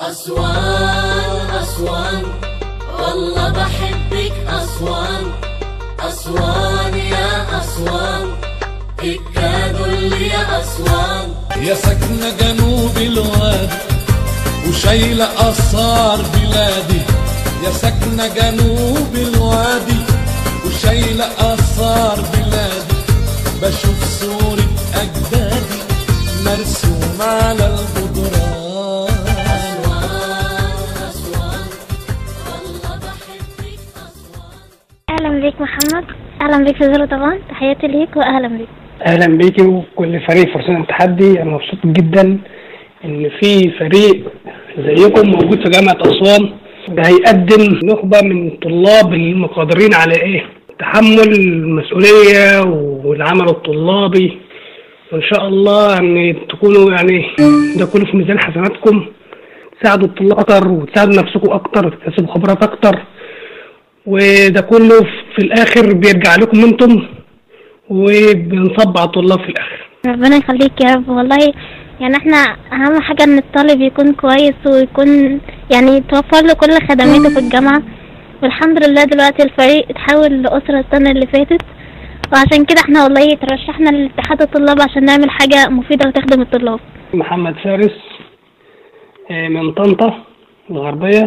أسوان أسوان والله بحبك أسوان أسوان يا أسوان اكادوا لي يا أسوان يا سكنة جنوب الوادي وشايلة آثار بلادي يا سكنة جنوب الوادي وشايلة آثار بلادي بشوف صورة أجدادي مرسومة على الجدران أسوان أسوان والله بحبك أسوان اهلا بيك محمد اهلا بيك في زيرو طبعا تحياتي ليك واهلا بيك اهلا بيكي وكل فريق فرسان التحدي انا مبسوط جدا ان في فريق زيكم موجود في جامعه اسوان ده هيقدم نخبه من الطلاب المقادرين على ايه تحمل المسؤوليه والعمل الطلابي وان شاء الله يعني تكونوا يعني ده كله في ميزان حسناتكم تساعدوا الطلاب اكتر وتساعدوا نفسكم اكتر وتكتسبوا خبرات اكتر وده كله في الاخر بيرجع لكم انتم وبنصب على الطلاب في الاخر ربنا يخليك يا رب والله يعني احنا اهم حاجة ان الطالب يكون كويس ويكون يعني توفر له كل خدماته في الجامعة والحمد لله دلوقتي الفريق اتحول لأسرة السنة اللي فاتت وعشان كده احنا والله ترشحنا لاتحاد الطلاب عشان نعمل حاجة مفيدة وتخدم الطلاب محمد فارس آه، من طنطا الغربية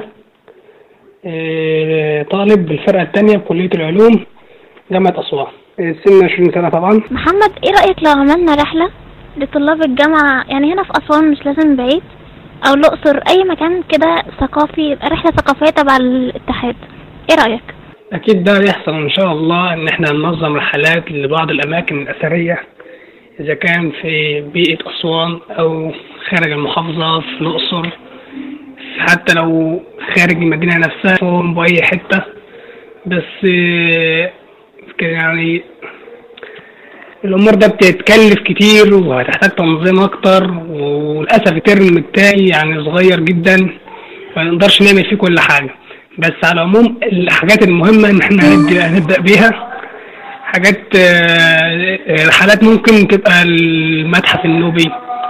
آه، طالب بالفرقة التانية بكلية العلوم جامعة أسوان آه، سن 20 سنة طبعا محمد ايه رأيك لو عملنا رحلة لطلاب الجامعة يعني هنا في أسوان مش لازم بعيد أو الأقصر أي مكان كده ثقافي يبقى رحلة ثقافية تبع الاتحاد ايه رأيك؟ أكيد ده هيحصل إن شاء الله إن إحنا ننظم رحلات لبعض الأماكن الأثرية إذا كان في بيئة أسوان أو خارج المحافظة في الأقصر حتى لو خارج المدينة نفسها في بأي حتة بس آه، كده يعني الأمور ده بتتكلف كتير وهتحتاج تنظيم أكتر وللأسف الترم التاني يعني صغير جدا ما نقدرش نعمل فيه كل حاجة بس على العموم الحاجات المهمة إن إحنا هنبدأ, هنبدأ بيها حاجات آه، آه، رحلات ممكن تبقى المتحف النوبي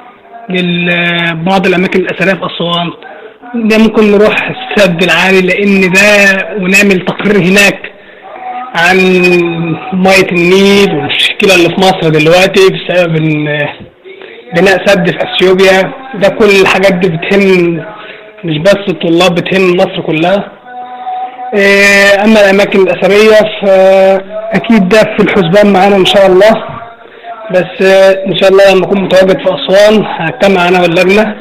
لبعض الأماكن الأثرية في أسوان ده ممكن نروح السد العالي لأن ده ونعمل تقرير هناك عن مية النيل والمشكلة اللي في مصر دلوقتي بسبب إن بناء سد في أثيوبيا ده كل الحاجات دي بتهم مش بس الطلاب بتهم مصر كلها إيه، أما الأماكن الأثرية فأكيد ده في الحسبان معانا إن شاء الله بس آه، إن شاء الله لما أكون متواجد في أسوان هجتمع أنا واللجنة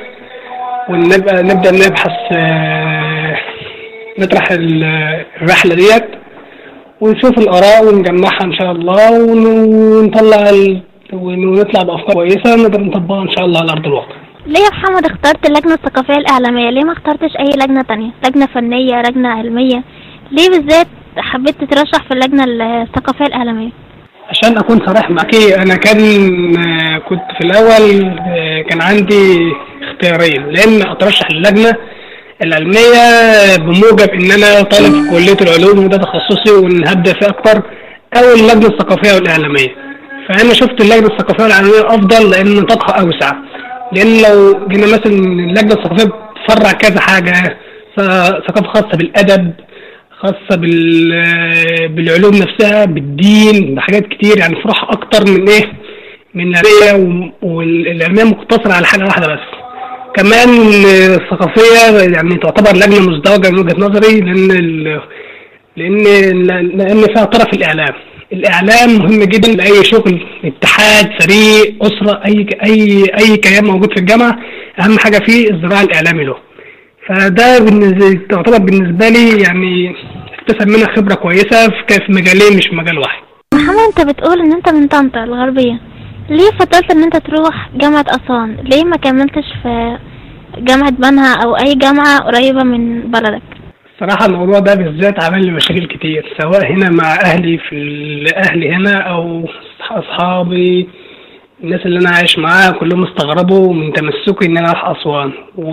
ونبقى نبدأ نبحث آه، نطرح ال- الرحلة ديت ونشوف الآراء ونجمعها إن شاء الله ون- ونطلع ال... ون- ونطلع بأفكار كويسة نقدر نطبقها إن شاء الله على أرض الواقع. ليه يا محمد اخترت اللجنة الثقافية الإعلامية ليه ما اخترتش أي لجنة تانية لجنة فنية لجنة علمية ليه بالذات حبيت تترشح في اللجنة الثقافية الإعلامية عشان أكون صريح معاكي أنا كان آه، كنت في الأول آه، كان عندي اختيارين لأن أترشح للجنة العلمية بموجب إن أنا طالب في كلية العلوم وده تخصصي وإن هبدأ فيه أكتر أو اللجنة الثقافية والإعلامية فأنا شفت اللجنة الثقافية والإعلامية أفضل لأن نطاقها أوسع لأن لو جينا مثلا اللجنة الثقافية بتفرع كذا حاجة ف- ثقافة خاصة بالأدب خاصة بال بالعلوم نفسها بالدين بحاجات كتير يعني فروعها أكتر من إيه؟ من العلمية و- والعلمية مقتصرة على حاجة واحدة بس. كمان الثقافية يعني تعتبر لجنة مزدوجة من وجهة نظري لأن ال... لأن لأن فيها طرف الإعلام. الإعلام مهم جدا لأي شغل اتحاد فريق أسرة أي أي أي كيان موجود في الجامعة أهم حاجة فيه الذراع الإعلامي له. فده بالنسبة تعتبر بالنسبة لي يعني اكتسب منها خبرة كويسة في في مجالين مش في مجال واحد. محمد انت بتقول ان انت من طنطا الغربية ليه فضلت ان انت تروح جامعة أسوان ليه ما كملتش في جامعة بنها او اي جامعة قريبة من بلدك الصراحة الموضوع ده بالذات عمل لي مشاكل كتير سواء هنا مع أهلي في ال- أهلي هنا أو أصحابي الناس اللي أنا عايش معاها كلهم استغربوا من تمسكي إن أنا أروح أسوان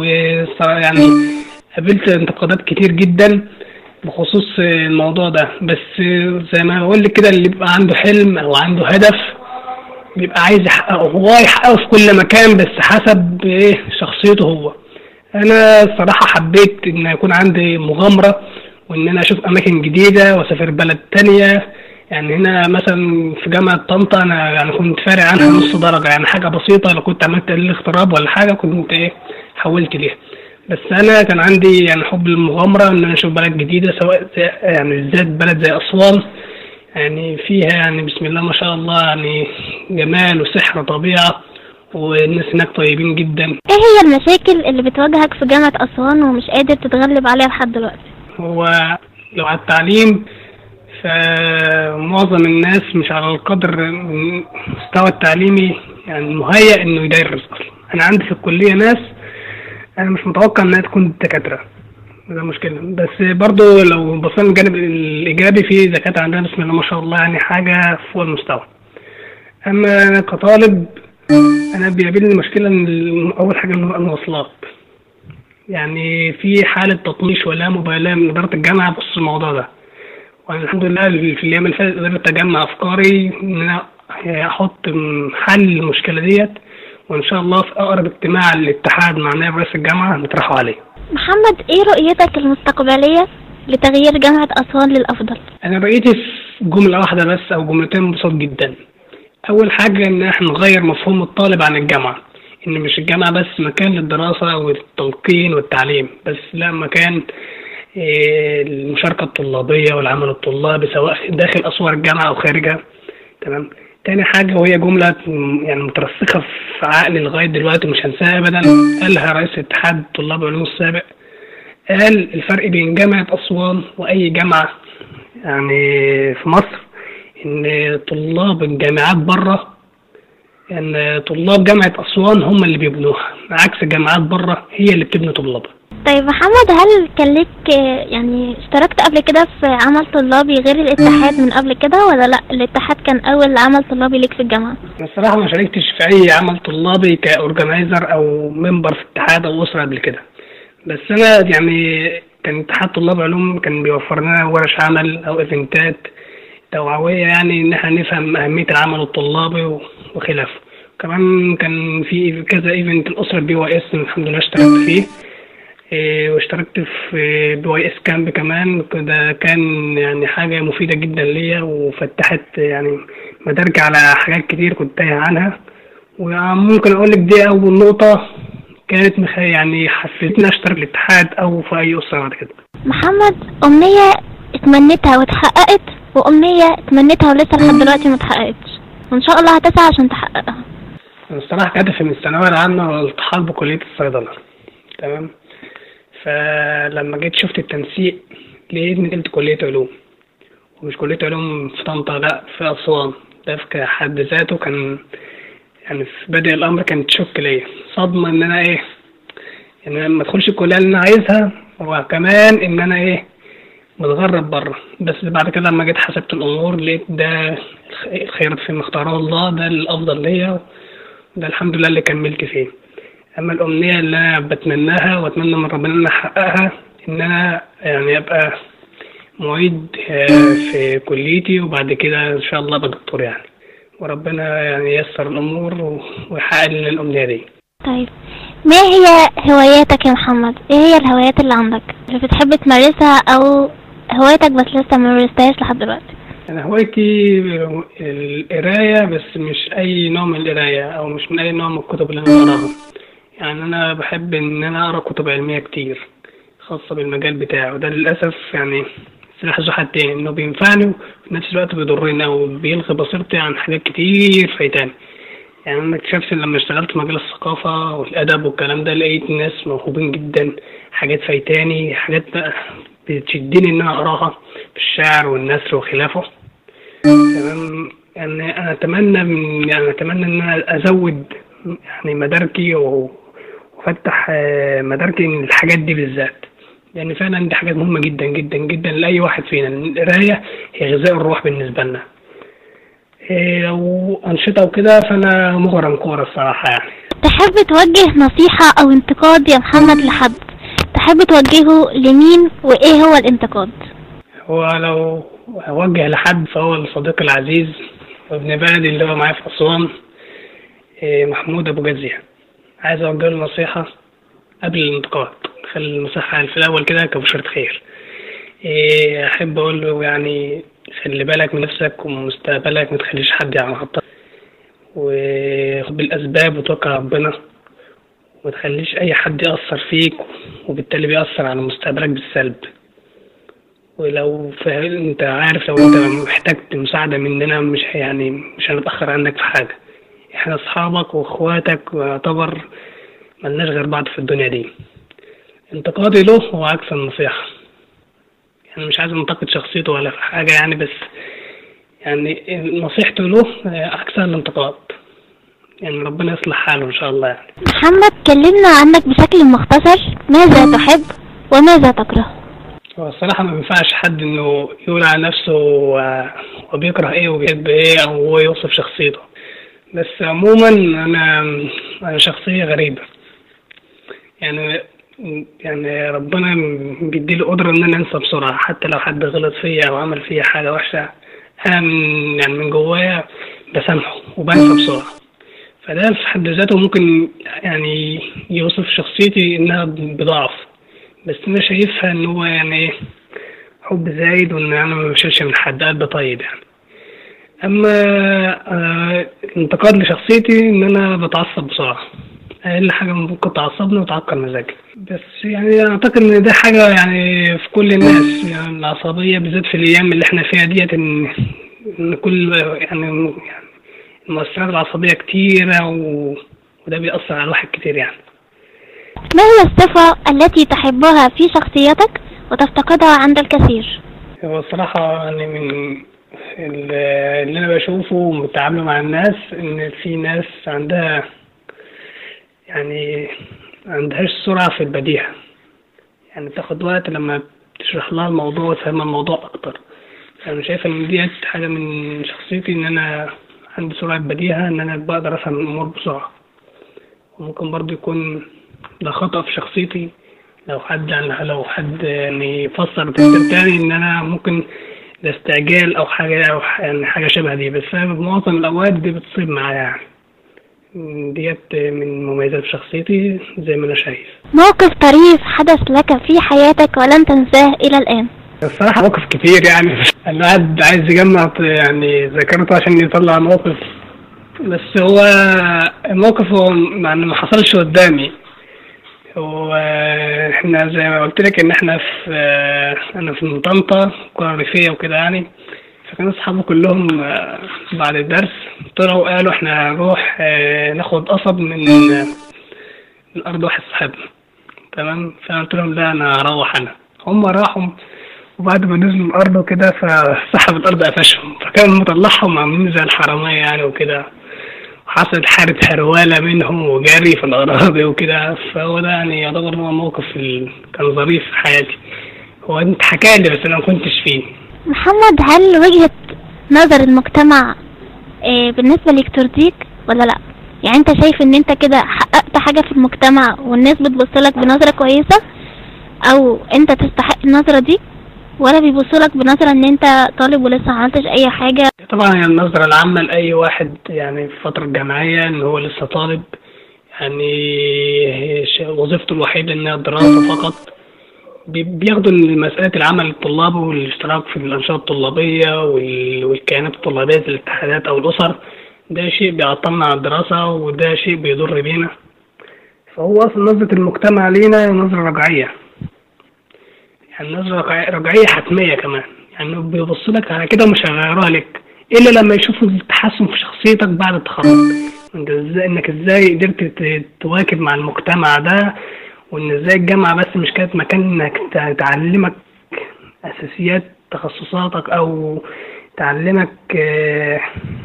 ويعني قابلت انتقادات كتير جدا بخصوص الموضوع ده بس زي ما بقول لك كده اللي بيبقى عنده حلم أو عنده هدف بيبقى عايز يحققه هو يحققه في كل مكان بس حسب إيه شخصيته هو انا الصراحه حبيت ان يكون عندي مغامره وان انا اشوف اماكن جديده واسافر بلد تانية يعني هنا مثلا في جامعه طنطا انا يعني كنت فارق عنها نص درجه يعني حاجه بسيطه لو كنت عملت تقليل اغتراب ولا حاجه كنت ايه حولت ليها بس انا كان عندي يعني حب المغامره ان انا اشوف بلد جديده سواء زي يعني بالذات بلد زي اسوان يعني فيها يعني بسم الله ما شاء الله يعني جمال وسحر طبيعه والناس هناك طيبين جدا ايه هي المشاكل اللي بتواجهك في جامعة أسوان ومش قادر تتغلب عليها لحد دلوقتي هو لو على التعليم فمعظم الناس مش على القدر من المستوى التعليمي يعني مهيأ انه يدرس اصلا انا عندي في الكلية ناس انا مش متوقع انها تكون دكاترة ده مشكلة بس برضو لو بصينا الجانب الايجابي في دكاترة عندنا بسم الله ما شاء الله يعني حاجة فوق المستوى اما انا كطالب انا بيقابلني مشكلة ان ال- اول حاجة المواصلات يعني في حالة تطنيش ولا مبالاة من إدارة الجامعة بخصوص الموضوع ده وأنا الحمد لله في الأيام اللي فاتت قدرت أجمع أفكاري إن أنا أحط حل للمشكلة ديت وإن شاء الله في أقرب اجتماع للاتحاد مع نائب رئيس الجامعة نطرحه عليه. محمد ايه رؤيتك المستقبلية لتغيير جامعة أسوان للأفضل أنا بقيتي في جملة واحدة بس أو جملتين بسيط جدا. أول حاجة إن إحنا نغير مفهوم الطالب عن الجامعة. إن مش الجامعة بس مكان للدراسة والتلقين والتعليم، بس لا مكان إيه، المشاركة الطلابية والعمل الطلابي سواء في داخل أسوار الجامعة أو خارجها. تمام. تاني حاجة وهي جملة م- يعني مترسخة في عقلي لغاية دلوقتي مش هنساها أبدا قالها رئيس اتحاد طلاب العلوم السابق قال الفرق بين جامعة أسوان وأي جامعة يعني في مصر إن طلاب الجامعات بره ان طلاب جامعه اسوان هم اللي بيبنوها عكس الجامعات بره هي اللي بتبني طلابها طيب محمد هل كان ليك آه، يعني اشتركت قبل كده في عمل طلابي غير الاتحاد من قبل كده ولا لا الاتحاد كان أول عمل طلابي ليك في الجامعة أنا الصراحه ما شاركتش في اي عمل طلابي كاورجنايزر او ممبر في اتحاد او اسره قبل كده بس انا يعني كان اتحاد طلاب علوم كان بيوفر لنا ورش عمل او ايفنتات توعويه يعني ان احنا نفهم اهميه العمل الطلابي و- وخلافه كمان كان في كذا ايفنت الاسره بي واي اس الحمد لله اشتركت فيه إيه، واشتركت في بي واي اس كامب كمان ده كان يعني حاجة مفيدة جدا ليا وفتحت يعني مداركي على حاجات كتير كنت تايه عنها وممكن أقول لك دي أول نقطة كانت مخ... يعني حفزتني أشترك في الاتحاد أو في أي أسرة بعد كده محمد أمنية اتمنيتها واتحققت وأمنية اتمنيتها ولسه لحد دلوقتي ما اتحققتش وإن شاء الله هتسعى عشان تحققها الصراحة هدفي من الثانوية العامة هو الالتحاق بكلية الصيدلة تمام فلما جيت شفت التنسيق لقيت نقلت كلية علوم ومش كلية علوم في طنطا لا في أسوان ده في حد ذاته كان يعني في بدء الأمر كانت شوك ليا صدمة إن أنا إيه يعني ما أدخلش الكلية اللي أنا عايزها وكمان إن أنا إيه متغرب بره بس بعد كده لما جيت حسبت الأمور لقيت ده الخير فيما اختاره الله ده الأفضل ليا ده الحمد لله اللي كملت فيه اما الامنيه اللي انا بتمناها واتمنى من ربنا ان أنا احققها ان انا يعني ابقى معيد آه، في كليتي وبعد كده ان شاء الله ابقى دكتور يعني وربنا يعني ييسر الامور و- ويحقق لنا الامنيه دي طيب ما هي هواياتك يا محمد ايه هي الهوايات اللي عندك اللي بتحب تمارسها او هوايتك بس لسه ما مارستهاش لحد دلوقتي انا هوايتي القرايه بس مش اي نوع من القرايه او مش من اي نوع من الكتب اللي انا بقراها يعني انا بحب ان انا اقرا كتب علميه كتير خاصه بالمجال بتاعي وده للاسف يعني سلاح ذو حدين انه بينفعني وفي نفس الوقت بيضرني او بيلغي بصيرتي عن حاجات كتير فايتاني يعني انا اكتشفت لما اشتغلت في مجال الثقافه والادب والكلام ده لقيت ناس موهوبين جدا حاجات فايتاني حاجات بقى بتشدني ان انا اقراها في الشعر والنثر وخلافه تمام يعني انا اتمنى من يعني اتمنى ان انا ازود يعني مداركي و- وافتح آه، مداركي من الحاجات دي بالذات لان فعلا دي حاجات مهمه جدا جدا جدا لاي واحد فينا لأن القرايه هي غذاء الروح بالنسبه لنا إيه، لو انشطه وكده فانا مغرم كوره الصراحه يعني تحب توجه نصيحة او انتقاد يا محمد لحد تحب توجهه لمين وايه هو الانتقاد هو لو اوجه لحد فهو الصديق العزيز وابن بلدي اللي هو معايا في اسوان إيه، محمود ابو جزيه عايز اوجه له نصيحه قبل الانتقاد خلي المصحة في الأول كده كبشرة خير إيه، أحب أقول له يعني خلي بالك من نفسك ومستقبلك ما تخليش حد يعطلك وخد بالأسباب وتوكل على ربنا وما تخليش أي حد يأثر فيك وبالتالي بيأثر على مستقبلك بالسلب ولو فا- انت عارف لو انت محتاج مساعدة مننا مش ه- يعني مش هنتأخر عنك في حاجة احنا اصحابك واخواتك ويعتبر ملناش غير بعض في الدنيا دي انتقادي له هو عكس النصيحة يعني مش عايز انتقد شخصيته ولا في حاجة يعني بس يعني نصيحته له عكس الانتقاد يعني ربنا يصلح حاله ان شاء الله يعني محمد كلمنا عنك بشكل مختصر ماذا تحب وماذا تكره هو الصراحة ما ينفعش حد إنه يقول على نفسه و- وبيكره إيه وبيحب إيه أو هو يوصف شخصيته بس عموما أنا أنا شخصية غريبة يعني يعني ربنا بيديلي قدرة إن أنا أنسى بسرعة حتى لو حد غلط فيا أو عمل فيا حاجة وحشة أنا من يعني من جوايا بسامحه وبنسى بسرعة فده في حد ذاته ممكن يعني يوصف شخصيتي إنها بضعف بس انا شايفها ان هو يعني ايه حب زايد وان انا ما بشيلش من حد قلب طيب يعني اما آه الانتقاد لشخصيتي ان انا بتعصب بسرعه اقل حاجه ممكن تعصبني وتعكر مزاجي بس يعني اعتقد ان ده حاجه يعني في كل الناس يعني العصبيه بالذات في الايام اللي احنا فيها ديت ان ان كل يعني يعني المؤثرات العصبيه كتيره و... وده بيأثر على الواحد كتير يعني ما هي الصفة التي تحبها في شخصيتك وتفتقدها عند الكثير هو الصراحة يعني من ال- اللي أنا بشوفه من التعامل مع الناس إن في ناس عندها يعني عندهاش سرعة في البديهة يعني بتاخد وقت لما تشرح لها الموضوع وتفهم الموضوع أكتر أنا شايف إن ديت حاجة من شخصيتي إن أنا عندي سرعة بديهة إن أنا بقدر أفهم الأمور بسرعة وممكن برضه يكون ده خطأ في شخصيتي لو حد يعني لو حد يعني فسر تفسير تاني ان انا ممكن ده استعجال او حاجه او ح- يعني حاجه شبه دي بس انا في معظم الاوقات دي بتصيب معايا يعني ديت من مميزات شخصيتي زي ما انا شايف موقف طريف حدث لك في حياتك ولن تنساه إلى الآن الصراحة مواقف كتير يعني الواحد عايز يجمع يعني ذاكرته عشان يطلع موقف بس هو الموقف هو يعني ما حصلش قدامي هو احنا زي ما قلت لك ان احنا في انا في طنطا قرى ريفية وكده يعني فكان اصحابي كلهم آه، بعد الدرس طلعوا قالوا احنا هنروح آه، ناخد قصب من من ارض واحد صاحبنا تمام فانا قلت لهم لا انا هروح انا هم راحوا وبعد ما نزلوا الارض وكده فصاحب الارض قفشهم فكان مطلعهم عاملين زي الحرامية يعني وكده حصلت حالة هرولة منهم وجري في الأراضي وكده فهو ده يعني يعتبر هو موقف ال... كان ظريف في حياتي هو انت حكالي بس انا ما كنتش فيه محمد هل وجهة نظر المجتمع آه، بالنسبة ليك ترضيك ولا لا يعني انت شايف ان انت كده حققت حاجة في المجتمع والناس بتبصلك بنظرة كويسة او انت تستحق النظرة دي ولا بيبصولك بنظرة ان انت طالب ولسه ما عملتش اي حاجة طبعا هي النظرة العامة لأي واحد يعني في فترة جامعية إن هو لسه طالب يعني ش- وظيفته الوحيدة إنها الدراسة فقط بي- بياخدوا إن مسألة العمل الطلابي والاشتراك في الأنشطة الطلابية وال- والكيانات الطلابية زي الاتحادات أو الأسر ده شيء بيعطلنا عن الدراسة وده شيء بيضر بينا فهو أصلا نظرة المجتمع لينا نظرة رجعية يعني نظرة رجعية- رجعية حتمية كمان يعني بيبص لك على كده ومش هيغيروها لك الا لما يشوفوا التحسن في شخصيتك بعد التخرج انت ازاي انك ازاي قدرت ت- تواكب مع المجتمع ده وان ازاي الجامعة بس مش كانت مكان انك ت- تعلمك اساسيات تخصصاتك او تعلمك آه،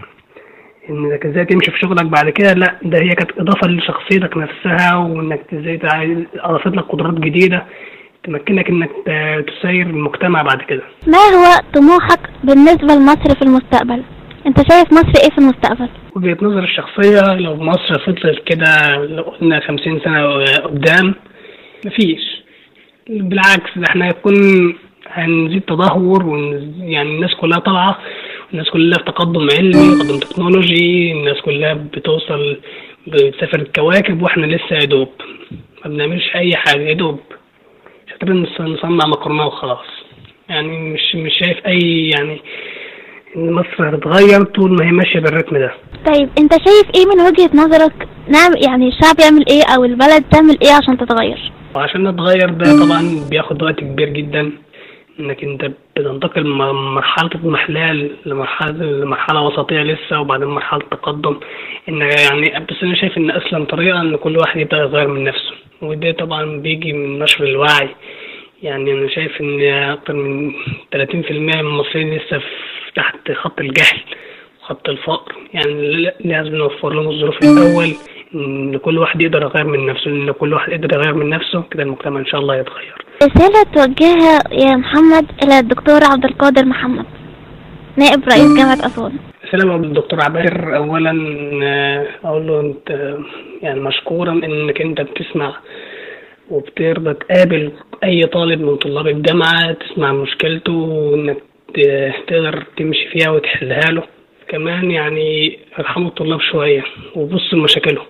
انك ازاي تمشي في شغلك بعد كده لا ده هي كانت اضافة لشخصيتك نفسها وانك ازاي تع- اضافت لك قدرات جديدة تمكنك انك ت- تسير المجتمع بعد كده ما هو طموحك بالنسبة لمصر في المستقبل انت شايف مصر ايه في المستقبل وجهة نظري الشخصية لو مصر فضلت كده لو قلنا خمسين سنة قدام مفيش بالعكس ده احنا هيكون هنزيد تدهور ون... يعني الناس كلها طالعة الناس كلها في تقدم علمي تقدم تكنولوجي الناس كلها بتوصل بتسافر الكواكب واحنا لسه يا دوب ما بنعملش اي حاجه يا دوب شاطرين نص- نصنع مكرونه وخلاص يعني مش مش شايف اي يعني ان مصر هتتغير طول ما هي ماشيه بالريتم ده طيب انت شايف ايه من وجهة نظرك نعمل يعني الشعب يعمل ايه او البلد تعمل ايه عشان تتغير وعشان نتغير ده طبعا بياخد وقت كبير جدا انك انت بتنتقل من مرحلة اضمحلال لمرحلة لمرحلة وسطية لسه وبعدين مرحلة تقدم ان يعني بس انا شايف ان اسلم طريقة ان كل واحد يبدأ يغير من نفسه وده طبعا بيجي من نشر الوعي يعني انا شايف ان اكتر من 30% من المصريين لسه في تحت خط الجهل وخط الفقر يعني ل- لازم نوفر لهم الظروف الاول ان كل واحد يقدر يغير من نفسه ان كل واحد يقدر يغير من نفسه كده المجتمع ان شاء الله يتغير رسالة توجهها يا محمد الى الدكتور عبد القادر محمد نائب رئيس جامعة اسوان السلام عليكم دكتور عبير اولا آه، اقول له انت آه، يعني مشكورا انك انت بتسمع وبترضى تقابل اي طالب من طلاب الجامعه تسمع مشكلته وانك ت- تقدر تمشي فيها وتحلها له كمان يعني ارحموا الطلاب شويه وبصوا لمشاكلهم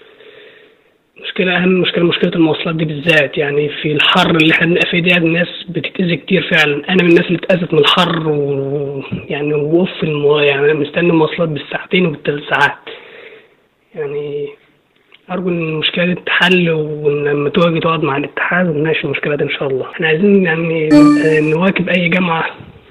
مشكلة أهم مشكلة مشكلة المواصلات دي بالذات يعني في الحر اللي احنا بنبقى فيه ده الناس بتتأذي كتير فعلا أنا من الناس اللي اتأذت من الحر ويعني وقف في المو... يعني أنا مستني المواصلات بالساعتين وبالثلاث ساعات يعني أرجو إن المشكلة دي تتحل ولما تواجه تقعد مع الاتحاد ونناقش المشكلة دي إن شاء الله احنا عايزين يعني آه، نواكب أي جامعة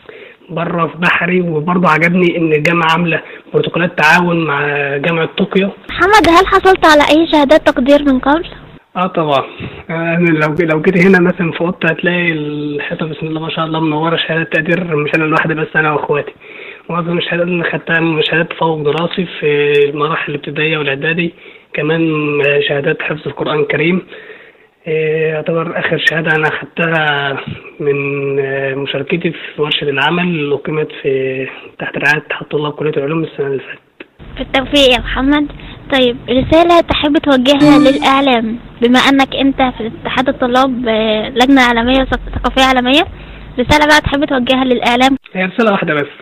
بره في بحري وبرضه عجبني إن الجامعة عاملة بروتوكولات تعاون مع جامعة طوكيو محمد هل حصلت على اي شهادات تقدير من قبل اه طبعا انا لو لو جيت هنا مثلا في اوضتي هتلاقي الحيطه بسم الله ما شاء الله منوره شهاده تقدير مش انا لوحدي بس انا واخواتي معظم الشهادات اللي خدتها شهادات تفوق دراسي في المراحل الابتدائيه والاعدادي كمان شهادات حفظ القران الكريم إيه، يعتبر اخر شهاده انا خدتها من آه، مشاركتي في ورشه العمل اللي اقيمت في تحت رعايه اتحاد طلاب كليه العلوم السنه اللي فاتت في التوفيق يا محمد طيب رسالة تحب توجهها للإعلام بما أنك أنت في اتحاد الطلاب آه، لجنة إعلامية وثق- ثقافية عالمية رسالة بقى تحب توجهها للإعلام هي رسالة واحدة بس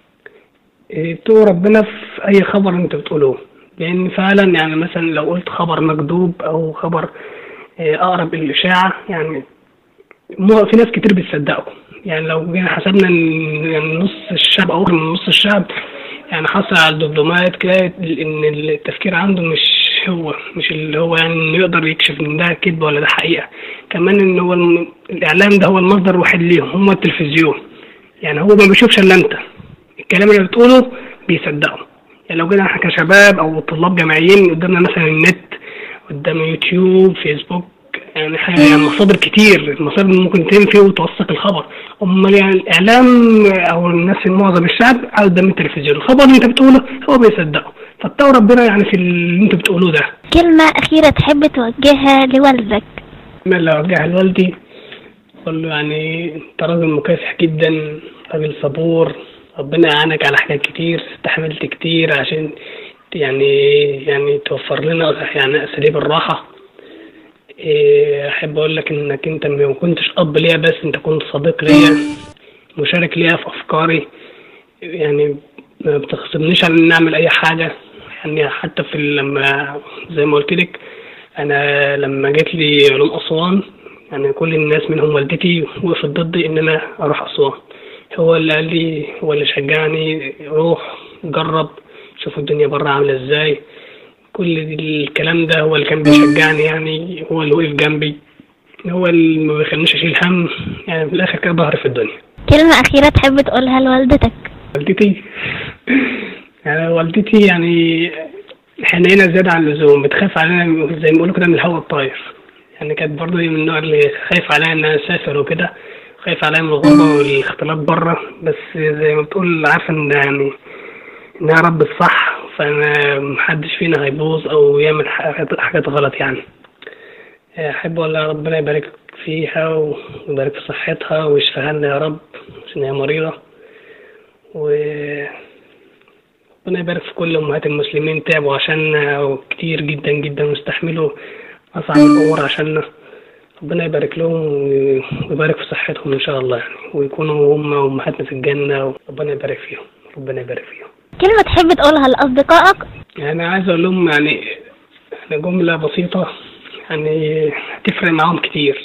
إيه، اتقوا ربنا في أي خبر أنت بتقوله لأن فعلا يعني مثلا لو قلت خبر مكذوب أو خبر إيه، أقرب الإشاعة يعني مو في ناس كتير بتصدقه يعني لو جينا حسبنا إن يعني نص الشعب أو أكتر من نص الشعب يعني حصل على الدبلومات كده إن التفكير عنده مش هو مش اللي هو يعني إنه يقدر يكشف إن ده كذب ولا ده حقيقة كمان إن هو الم- الإعلام ده هو المصدر الوحيد ليهم هم التلفزيون يعني هو ما بيشوفش الا انت الكلام اللي بتقوله بيصدقه يعني لو جينا احنا كشباب او طلاب جامعيين قدامنا مثلا النت قدام يوتيوب فيسبوك يعني حاجة يعني مصادر كتير المصادر اللي ممكن تنفي وتوثق الخبر امال يعني الاعلام او الناس معظم الشعب قاعد قدام التلفزيون الخبر اللي انت بتقوله هو بيصدقه فاتقوا ربنا يعني في اللي انتوا بتقولوه ده كلمة أخيرة تحب توجهها لوالدك ما اللي اوجهها لوالدي اقول له يعني انت راجل مكافح جدا راجل صبور ربنا يعانك على حاجات كتير استحملت كتير عشان يعني يعني توفر لنا يعني اساليب الراحه إيه، احب اقول لك انك انت ما كنتش اب ليا بس انت كنت صديق ليا مشارك ليا في افكاري يعني ما بتخصبنيش على ان اعمل اي حاجه يعني حتى في ال- لما زي ما قلت لك انا لما جيت لي علوم اسوان يعني كل الناس منهم والدتي وقفت ضدي ان انا اروح اسوان هو اللي قال لي هو اللي شجعني روح جرب شوف الدنيا بره عامله ازاي كل الكلام ده هو اللي كان بيشجعني يعني هو اللي وقف جنبي هو اللي ما بيخلينيش اشيل هم يعني في الاخر كده ظهري في الدنيا كلمة أخيرة تحب تقولها لوالدتك والدتي يعني والدتي يعني حنينة زيادة عن اللزوم بتخاف علينا زي ما بيقولوا كده من الهواء الطاير يعني كانت برضه من النوع اللي خايف عليا ان انا اسافر وكده خايف عليا من الغربة والاختلاط بره بس زي ما بتقول عارفة ان يعني انها رب الصح فانا محدش فينا هيبوظ او يعمل حاجات حاجات غلط يعني احب اقول لها ربنا يبارك فيها ويبارك في صحتها ويشفيها لنا يا رب عشان هي مريضة و ربنا يبارك في كل امهات المسلمين تعبوا عشاننا كتير جدا جدا واستحملوا اصعب الامور عشاننا ربنا يبارك لهم ويبارك في صحتهم ان شاء الله يعني ويكونوا هم امهاتنا في الجنه وربنا يبارك فيهم ربنا يبارك فيهم كلمة تحب تقولها لأصدقائك يعني عايز اقول لهم يعني يعني جمله بسيطه يعني هتفرق معاهم كتير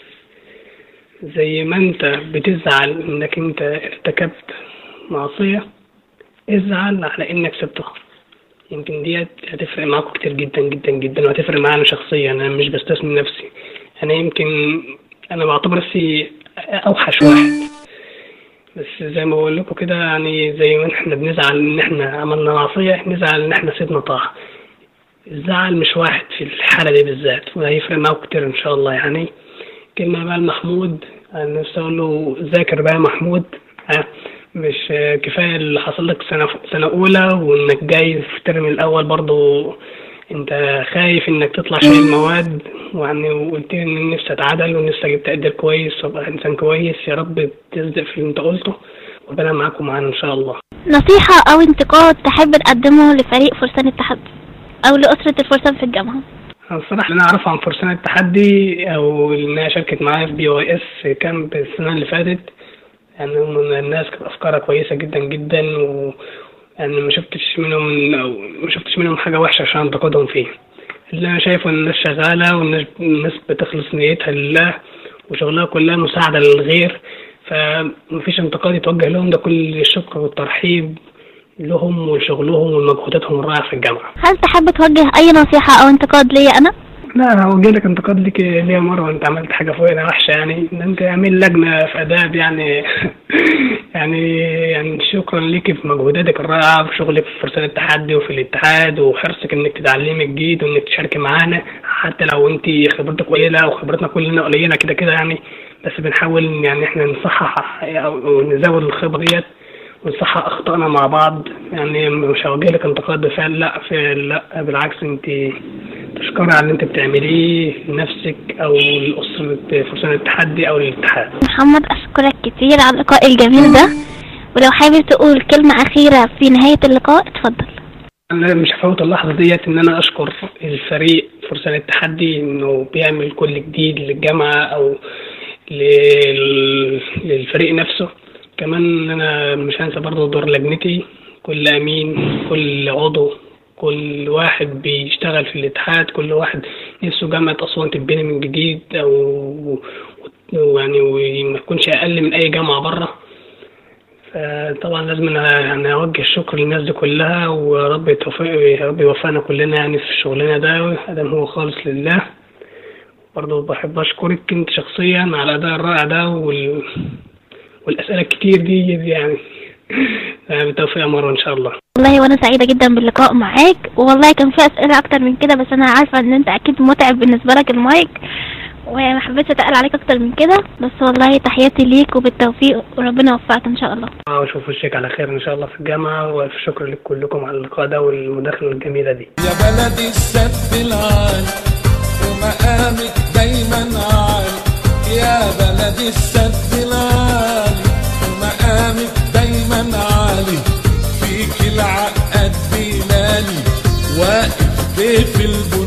زي ما انت بتزعل انك انت ارتكبت معصية ازعل على انك سبتها يمكن ديت هتفرق معاكم كتير جدا جدا جدا وهتفرق معانا شخصيا انا مش بستثني نفسي انا يمكن انا بعتبر نفسي اوحش واحد بس زي ما بقول لكم كده يعني زي ما احنا بنزعل ان احنا عملنا معصية نزعل ان احنا سيبنا طاعة الزعل مش واحد في الحالة دي بالذات وهيفرق معاكم كتير ان شاء الله يعني كلمة بقى لمحمود انا نفسي اقول له ذاكر بقى يا محمود ها مش آه، كفاية اللي حصل لك سنة سنة أولى وإنك جاي في الترم الأول برضو أنت خايف إنك تطلع شايل مواد ويعني وقلت لي إن نفسي أتعدل ونفسي أجيب تقدير كويس وأبقى إنسان كويس يا رب تصدق في اللي أنت قلته وربنا معاكم معانا إن شاء الله. نصيحة أو انتقاد تحب تقدمه لفريق فرسان التحدي أو لأسرة الفرسان في الجامعة أنا الصراحة اللي أنا أعرفه عن فرسان التحدي أو إنها شاركت معايا في بي واي إس كامب السنة اللي فاتت يعني هم من الناس كانت أفكارها كويسة جدا جدا و يعني ما شفتش منهم أو ما شفتش منهم حاجة وحشة عشان أنتقدهم فيه اللي أنا شايفه إن الناس شغالة والناس الناس بتخلص نيتها لله وشغلها كلها مساعدة للغير فمفيش انتقاد يتوجه لهم ده كل الشكر والترحيب لهم وشغلهم ومجهوداتهم الرائعة في الجامعة. هل تحب توجه أي نصيحة أو انتقاد ليا أنا؟ لا انا هوجه لك انتقاد ليك ليا مره وانت عملت حاجه فوقنا وحشه يعني ان انت عامل لجنه في اداب يعني يعني يعني شكرا ليك في مجهوداتك الرائعه في شغلك في فرسان التحدي وفي الاتحاد وحرصك انك تتعلمي جديد وانك تشاركي معانا حتى لو انت خبرتك قليله او خبرتنا كلنا قليله كده كده يعني بس بنحاول يعني احنا نصحح او نزود الخبره ديت ونصحح اخطائنا مع بعض يعني مش هوجه لك انتقاد بفعل لا فعل لا بالعكس انت تشكري على اللي انت بتعمليه لنفسك او لاسره فرسان التحدي او للاتحاد محمد أشكرك كتير على اللقاء الجميل ده ولو حابب تقول كلمة أخيرة في نهاية اللقاء اتفضل انا مش هفوت اللحظه ديت ان انا اشكر الفريق فرسان التحدي انه بيعمل كل جديد للجامعه او لل- للفريق نفسه كمان انا مش هنسى برضه دور لجنتي كل امين كل عضو كل واحد بيشتغل في الاتحاد كل واحد نفسه جامعة أسوان تتبني من جديد أو يعني وما تكونش أقل من أي جامعة بره فطبعا لازم أنا يعني أوجه الشكر للناس دي كلها ورب يتوفق يا رب يوفقنا كلنا يعني في شغلنا ده ادام هو خالص لله برضه بحب أشكرك أنت شخصيا على الأداء الرائع ده وال... والأسئلة الكتير دي يعني بالتوفيق يا مروة إن شاء الله والله وانا سعيدة جدا باللقاء معاك والله كان في اسئلة اكتر من كده بس انا عارفة ان انت اكيد متعب بالنسبة لك المايك وما حبيتش اتقل عليك اكتر من كده بس والله تحياتي ليك وبالتوفيق وربنا يوفقك ان شاء الله واشوف وشك على خير ان شاء الله في الجامعه والف شكر لكم كلكم على اللقاء ده والمداخله الجميله دي يا بلدي السد العالي ومقامك دايما عالي يا بلدي السد العالي ومقامك دايما عالي فيك العقد بينالي واقف في البنيان